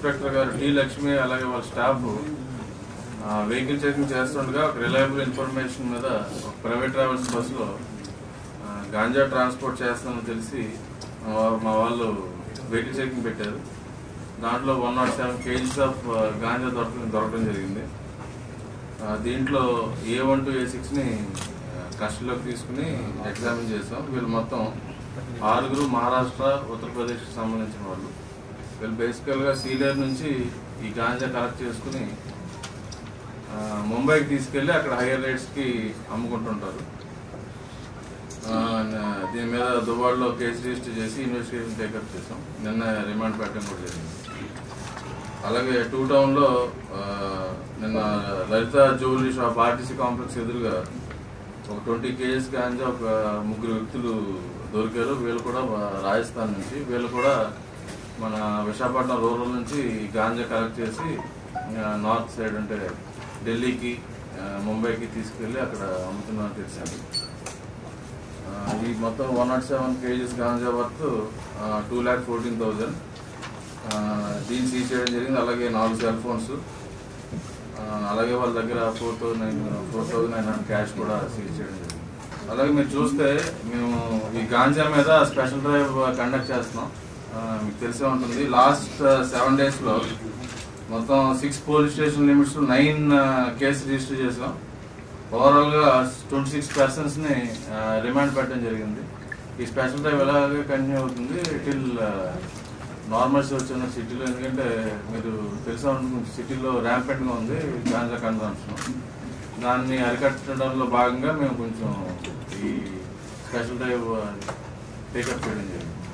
inspector గారు T Lakshmi అలాగే వాళ్ళ స్టాఫ్ వెహికల్ చెకింగ్ చేస్తుండగా ఒక రిలయబుల్ ఇన్ఫర్మేషన్ మీద ఒక ప్రైవేట్ ట్రావెల్స్ బస్సులో ఆ, గాంజా ట్రాన్స్పోర్ట్ చేస్తామని తెలిసి మా- మా వాళ్ళు వెహికల్ చెకింగ్ పెట్టారు దాంట్లో one naught seven kgs of ganja దొరకడం దొరకడం జరిగింది ఆ, దీంట్లో ఏ వన్ టు ఏ సిక్స్ని కస్టడీలోకి తీసుకుని ఎగ్జామిన్ చేసాం వీళ్ళు మొత్తం ఆరుగురు మహారాష్ట్ర ఉత్తరప్రదేశ్కి సంబంధించిన వాళ్ళు వీళ్ళు బేసికల్గా సీలియర్ నుంచి ఈ గాంజా కలెక్ట్ చేసుకుని ఆ, ముంబైకి తీసుకెళ్ళి అక్కడ హైయర్ రేట్స్కి అమ్ముకుంటుంటారు ఆ, న- దీని మీద దుబాయ్లో కేసు రిజిస్టర్ చేసి ఇన్వెస్టిగేషన్ టేకప్ చేసాం నిన్న రిమాండ్ పెట్టడం కూడా జరిగింది అలాగే టూ టౌన్లో ఆ, నిన్న Lalitha jewellery shop RTC complex ఎదురుగా ఒక ట్వంటీ కేజీస్ గాంజా ఒక ముగ్గురు వ్యక్తులు దొరికారు వీళ్ళు కూడా ఆ, రాజస్థాన్ నుంచి వీళ్ళు కూడా మన విశాఖపట్నం రూరల్ నుంచి ఈ గాంజా కలెక్ట్ చేసి ఆ, నార్త్ సైడ్ అంటే ఢిల్లీకి ఆ, ముంబైకి తీసుకెళ్ళి అక్కడ అమ్ముతున్నారని తెలిసింది ఆ, ఈ మొత్తం one naught seven kgs ganja worth two lakh fourteen thousand దీన్ని సీజ్ చేయడం జరిగింది అలాగే నాలుగు సెల్ ఫోన్స్ ఆ, అలాగే వాళ్ళ దగ్గర four thousand nine four thousand nine hundred cash కూడా సీజ్ చేయడం జరిగింది అలాగే మీరు చూస్తే మేము ఈ గాంజా మీద స్పెషల్ డ్రైవ్ కండక్ట్ చేస్తున్నాం ఆ, మీకు తెలిసే ఉంటుంది లాస్ట్ సెవెన్ డేస్లో మొత్తం six police station limits nine case register చేసాం ఓవరాల్గా ట్వంటీ సిక్స్ పర్సన్స్ని రిమాండ్ పెట్టడం జరిగింది ఈ స్పెషల్ డ్రైవ్ ఎలాగే కంటిన్యూ అవుతుంది టిల్ నార్మల్స్ వచ్చిన సిటీలో ఎందుకంటే మీరు తెలిసే ఉంటుంది సిటీలో ర్యాంపెంట్గా ఉంది గాంజా కన్సంప్షన్ దాన్ని అరికట్టడంలో భాగంగా మేము కొంచెం ఈ స్పెషల్ డ్రైవ్ టేకప్ చేయడం జరిగింది